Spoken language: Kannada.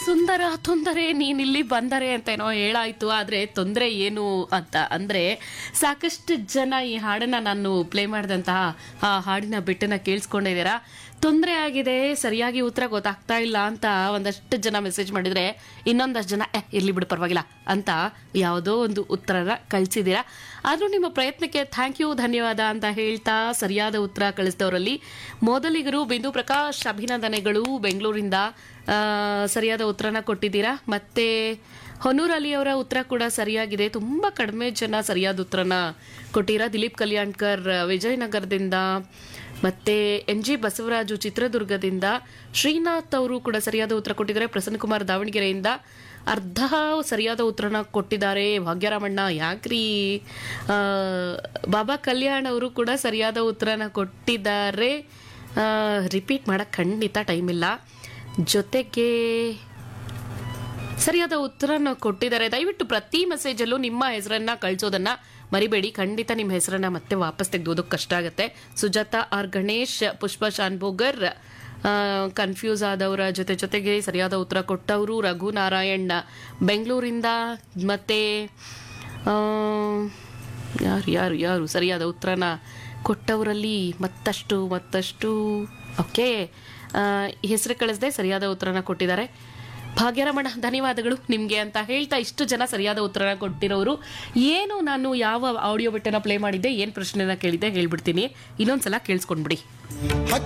ಸುಂದರ ತೊಂದರೆ ನೀನಿಲ್ಲಿ ಬಂದರೆ ಅಂತ ಏನೋ ಹೇಳಾಯ್ತು ಆದ್ರೆ ತೊಂದರೆ ಏನು ಅಂತ ಅಂದ್ರೆ ಸಾಕಷ್ಟು ಜನ ಈ ಹಾಡನ್ನ ನಾನು ಪ್ಲೇ ಮಾಡಿದಂತಹ ಆ ಹಾಡಿನ ಬಿಟ್ಟನ್ನ ಕೇಳಿಸ್ಕೊಂಡಿದ್ದೀರಾ ತೊಂದರೆ ಆಗಿದೆ ಸರಿಯಾಗಿ ಉತ್ತರ ಗೊತ್ತಾಗ್ತಾ ಇಲ್ಲ ಅಂತ ಒಂದಷ್ಟು ಜನ ಮೆಸೇಜ್ ಮಾಡಿದ್ರೆ ಇನ್ನೊಂದಷ್ಟು ಜನ ಎ ಇರ್ಲಿ ಬಿಡು ಪರವಾಗಿಲ್ಲ ಅಂತ ಯಾವುದೋ ಒಂದು ಉತ್ತರನ ಕಳಿಸಿದ್ದೀರಾ ಆದ್ರೂ ನಿಮ್ಮ ಪ್ರಯತ್ನಕ್ಕೆ ಥ್ಯಾಂಕ್ ಯು ಧನ್ಯವಾದ ಅಂತ ಹೇಳ್ತಾ ಸರಿಯಾದ ಉತ್ತರ ಕಳಿಸಿದವರಲ್ಲಿ ಮೊದಲಿಗರು ಬಿಂದು ಪ್ರಕಾಶ್ ಅಭಿನಂದನೆಗಳು ಬೆಂಗಳೂರಿಂದ ಆ, ಸರಿಯಾದ ಉತ್ತರನ ಕೊಟ್ಟಿದ್ದೀರಾ ಮತ್ತೆ ಹೊನೂರ್ ಅಲಿ ಅವರ ಉತ್ತರ ಕೂಡ ಸರಿಯಾಗಿದೆ ತುಂಬಾ ಕಡಿಮೆ ಜನ ಸರಿಯಾದ ಉತ್ತರನ ಕೊಟ್ಟಿರಾ ದಿಲೀಪ್ ಕಲ್ಯಾಣ್ಕರ್ ವಿಜಯನಗರದಿಂದ ಮತ್ತೆ ಎನ್ ಜಿ ಬಸವರಾಜು ಚಿತ್ರದುರ್ಗದಿಂದ ಶ್ರೀನಾಥ್ ಅವರು ಕೂಡ ಸರಿಯಾದ ಉತ್ತರ ಕೊಟ್ಟಿದ್ದಾರೆ ಪ್ರಸನ್ನ ಕುಮಾರ್ ದಾವಣಗೆರೆಯಿಂದ ಅರ್ಧ ಸರಿಯಾದ ಉತ್ತರನ ಕೊಟ್ಟಿದ್ದಾರೆ ಭಾಗ್ಯರಾಮಣ್ಣ ಯಾಕ್ರಿ ಆ, ಬಾಬಾ ಕಲ್ಯಾಣ್ ಅವರು ಕೂಡ ಸರಿಯಾದ ಉತ್ತರನ ಕೊಟ್ಟಿದ್ದಾರೆ ರಿಪೀಟ್ ಮಾಡಕ್ ಖಂಡಿತ ಟೈಮ್ ಇಲ್ಲ ಜೊತೆಗೆ ಸರಿಯಾದ ಉತ್ತರನ ಕೊಟ್ಟಿದ್ದಾರೆ ದಯವಿಟ್ಟು ಪ್ರತಿ ಮೆಸೇಜಲ್ಲೂ ನಿಮ್ಮ ಹೆಸರನ್ನ ಕಳಿಸೋದನ್ನ ಮರಿಬೇಡಿ ಖಂಡಿತ ನಿಮ್ಮ ಹೆಸರನ್ನ ಮತ್ತೆ ವಾಪಸ್ ತೆಗೆದೋದಕ್ಕೆ ಕಷ್ಟ ಆಗುತ್ತೆ ಸುಜಾತ ಆರ್ ಗಣೇಶ್ ಪುಷ್ಪ ಶಾನ್ಭೋಗರ್ ಕನ್ಫ್ಯೂಸ್ ಆದವರ ಜೊತೆ ಜೊತೆಗೆ ಸರಿಯಾದ ಉತ್ತರ ಕೊಟ್ಟವರು ರಘು ನಾರಾಯಣ್ ಬೆಂಗಳೂರಿಂದ ಮತ್ತೆ ಆ, ಯಾರು ಯಾರು ಯಾರು ಸರಿಯಾದ ಉತ್ತರನ ಕೊಟ್ಟವರಲ್ಲಿ ಮತ್ತಷ್ಟು ಮತ್ತಷ್ಟು ಓಕೆ ಹೆಸರು ಕಳಿಸದೆ ಸರಿಯಾದ ಉತ್ತರನ ಕೊಟ್ಟಿದ್ದಾರೆ ಭಾಗ್ಯರಮಣ ಧನ್ಯವಾದಗಳು ನಿಮಗೆ ಅಂತ ಹೇಳ್ತಾ ಇಷ್ಟು ಜನ ಸರಿಯಾದ ಉತ್ತರನ ಕೊಟ್ಟಿರೋರು ಏನು ನಾನು ಯಾವ ಆಡಿಯೋ ಬಿಟ್ಟನ ಪ್ಲೇ ಮಾಡಿದ್ದೆ ಏನು ಪ್ರಶ್ನೆನ ಕೇಳಿದ್ದೆ ಹೇಳ್ಬಿಡ್ತೀನಿ ಇನ್ನೊಂದ್ಸಲ ಕೇಳಿಸ್ಕೊಂಡ್ಬಿಡಿ